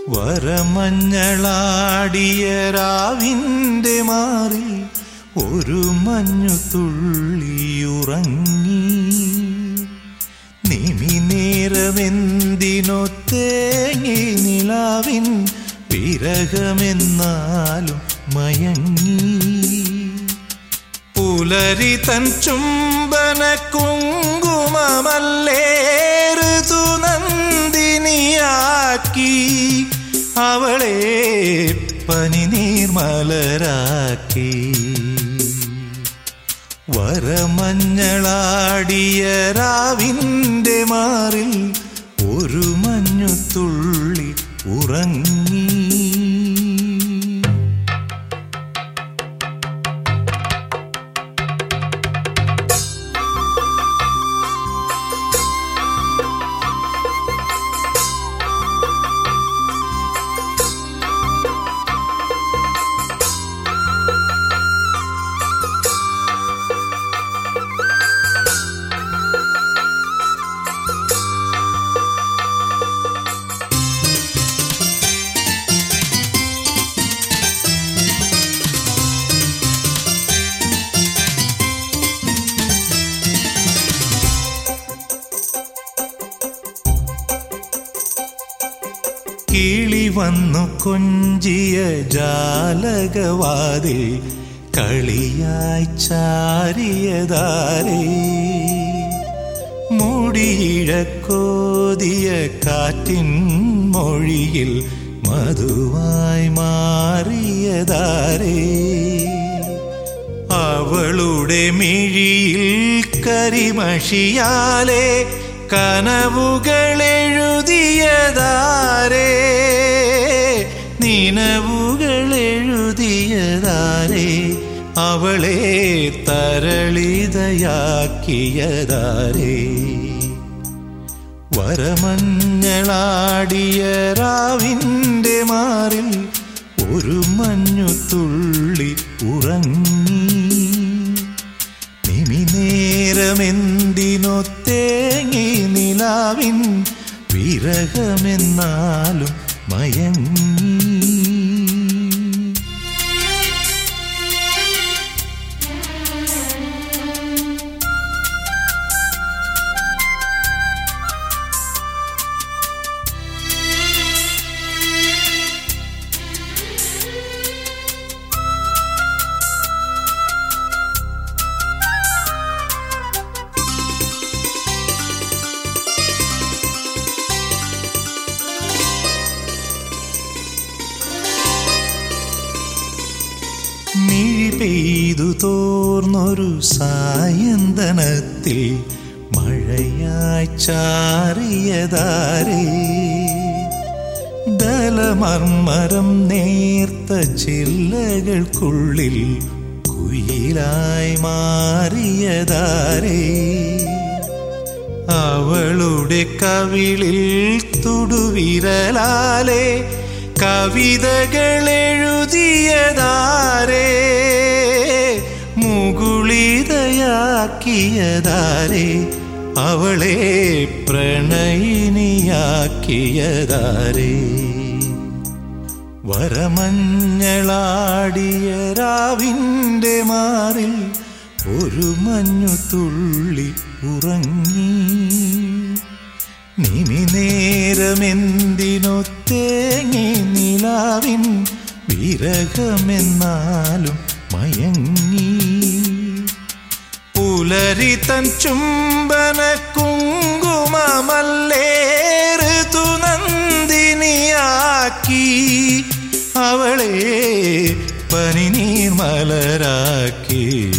വരമഞ്ഞളാടിയ രാവിൻ്റെ മാറിൽ ഒരു മഞ്ഞു തുള്ളിയുറങ്ങി നിമിനേരമെന്തിനോ തേങ്ങി നിലാവിൻ വിരഹമെന്നാലും മയങ്ങി പുലരി തൻ ചുംബന കുങ്കുമമല്ലേ ഋതുനന്ദിനിയാക്കി അവളെ പനിനീർമലരാക്കി വരമഞ്ഞളാടിയ രാവിൻ്റെ മാറിൽ ഒരു മഞ്ഞു തുള്ളി ഉറങ്ങി കിളി വന്നു കൊഞ്ചിയ ജാലകവാതിൽ കളിയായി ചാരിയതാരേ മുടിയിഴക്കോതിയ കാറ്റിൻ മൊഴിയിൽ മധുവായി മാറിയതാരേ അവളുടെ മിഴിയിൽ കരിമഷിയാലെ കനവുകളെഴുതിയതാരേ നിനവുകളെഴുതിയതാരേ അവളെ തരളിതയാക്കിയതാരേ വരമഞ്ഞളാടിയ രാവിൻ്റെ മാറിൽ ഒരു മഞ്ഞു തുള്ളി ഉറങ്ങി നിമിനേരമെന്തിനോ തേങ്ങി നിലാവിൻ വിരഹമെന്നാലും മയങ്ങി മിഴി പെയ്തു തോർന്നൊരു സായന്തനത്തിൽ മഴയായി ചാറിയതാരേ ദലമർമരം നേർത്ത ചില്ലകൾക്കുള്ളിൽ കുയിലായി മാറിയതാരേ അവളുടെ കവിളിൽ തുടുവിരലാലെ കവിതകൾ എഴുതിയതാരേ മുകുളിതയാക്കിയതാരേ അവളെ പ്രണയിനിയാക്കിയതാരേ വരമഞ്ഞളാടിയ രാവിൻ്റെ മാറിൽ ഒരു മഞ്ഞു തുള്ളി ഉറങ്ങി നിമിനേരമെന്തിനോ തേങ്ങി നിലാവിൻ വിരഹമെന്നാലും മയങ്ങി പുലരി തൻ ചുംബന കുങ്കുമമല്ലേ ഋതുനന്ദിനിയാക്കി അവളെ പനിനീർമലരാക്കി